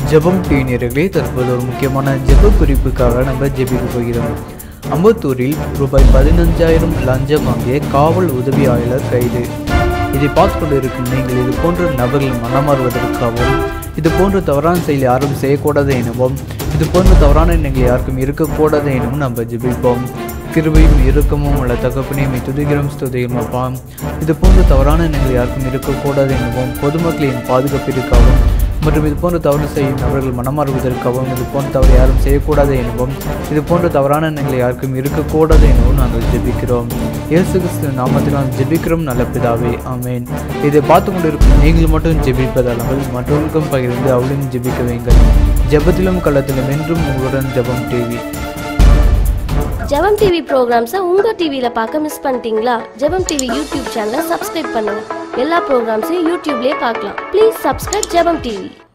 ஜெபம் டிவினியர்களே தற்போது ஒரு முக்கியமான ஜெப குறிப்புக்காக நம்ம ஜெபிக்க போகிறோம் அம்பத்தூரில் ரூபாய் பதினஞ்சாயிரம் லஞ்சம் வாங்கிய காவல் உதவியாளர் கைது இதை பார்த்து கொண்டிருக்கும் நீங்கள் இது போன்ற நபர்கள் மனமாறுவதற்காகவும் இது போன்ற தவறான செயல் யாரும் செய்யக்கூடாது எனவும் இது போன்ற தவறான எண்ணங்கள் யாருக்கும் இருக்கக்கூடாது எனவும் நம்ம ஜெபிப்போம் கிருபையும் இறுக்கமும் உள்ள தகப்பனையும் துதிகிறோம் ஸ்துதியும் அப்பா இது போன்ற தவறான எண்ணங்கள் யாருக்கும் இருக்கக்கூடாது எனவும் பொதுமக்களின் பாதுகாப்பிற்காகவும் மற்றும் இது போன்ற தவறு செய்யும் நபர்கள் மனமாறுவதற்காகவும் இது போன்ற தவறு யாரும் செய்யக்கூடாது எனவும் இது போன்ற தவறான எண்ணங்கள் யாருக்கும் இருக்கக்கூடாது எனவும் நாங்கள் ஜெபிக்கிறோம் இயேசு கிறிஸ்து நாமத்தில் நாம் ஜெபிக்கிறோம் நல்ல பிதாவே ஆமென் இதை பார்த்து கொண்டிருக்கும் நீங்கள் மட்டும் ஜெபிப்பதல்லாமல் மற்றவர்களுக்கும் பகிர்ந்து அவளையும் ஜெபிக்க வைங்கள் ஜெபத்திலும் களத்திலும் என்றும் உங்களுடன் ஜெபம் டிவி ஜெபம் டிவி ப்ரோக்ராம்ஸை உங்க டிவியில பார்க்க மிஸ் பண்ணிட்டீங்களா ஜெபம் டிவி யூடியூப் சேனலை சப்ஸ்கிரைப் பண்ணுங்க எல்லா ப்ரோக்ராம்ஸையும் யூடியூப்லயே பார்க்கலாம் ப்ளீஸ் சப்ஸ்கிரைப் ஜெபம் டிவி